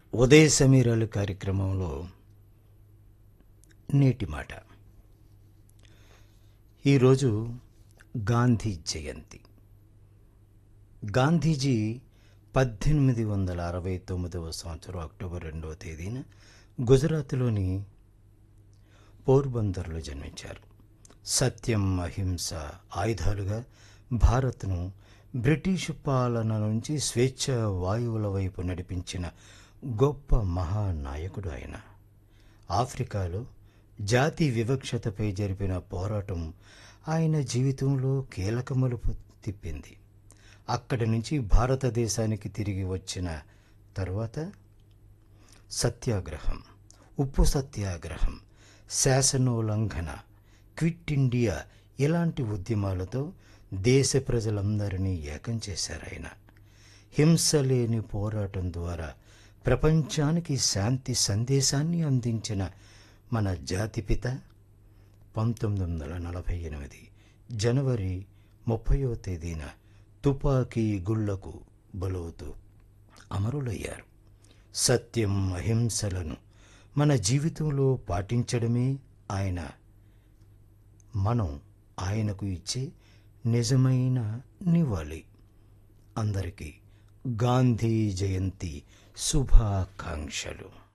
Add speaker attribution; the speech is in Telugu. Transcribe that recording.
Speaker 1: ఉదయ సమీరాలు కార్యక్రమంలో నేటి మాట ఈరోజు గాంధీ జయంతి గాంధీజీ పద్దెనిమిది వందల అరవై తొమ్మిదవ సంవత్సరం అక్టోబర్ రెండవ తేదీన గుజరాత్లోని పోర్బందర్లో జన్మించారు సత్యం అహింస ఆయుధాలుగా భారత్ను బ్రిటిష్ పాలన నుంచి స్వేచ్ఛ వాయువుల వైపు నడిపించిన గొప్ప మహానాయకుడు ఆయన ఆఫ్రికాలో జాతి వివక్షతపై జరిపిన పోరాటం ఆయన జీవితంలో కీలక మలుపు తిప్పింది అక్కడి నుంచి భారతదేశానికి తిరిగి వచ్చిన తరువాత సత్యాగ్రహం ఉప్పు సత్యాగ్రహం శాసనోల్లంఘన క్విట్ ఇండియా ఇలాంటి ఉద్యమాలతో దేశ ప్రజలందరినీ ఏకం చేశారు ఆయన హింస లేని పోరాటం ద్వారా ప్రపంచానికి శాంతి సందేశాన్ని అందించిన మన జాతిపిత పంతొమ్మిది వందల నలభై ఎనిమిది జనవరి ముప్పయో తేదీన తుపాకీ గుళ్లకు బలవుతూ అమరులయ్యారు సత్యం అహింసలను మన జీవితంలో పాటించడమే ఆయన మనం ఆయనకు ఇచ్చే నిజమైన నివాళి అందరికీ గాంధీ జయంతి శుభాకాంక్షలు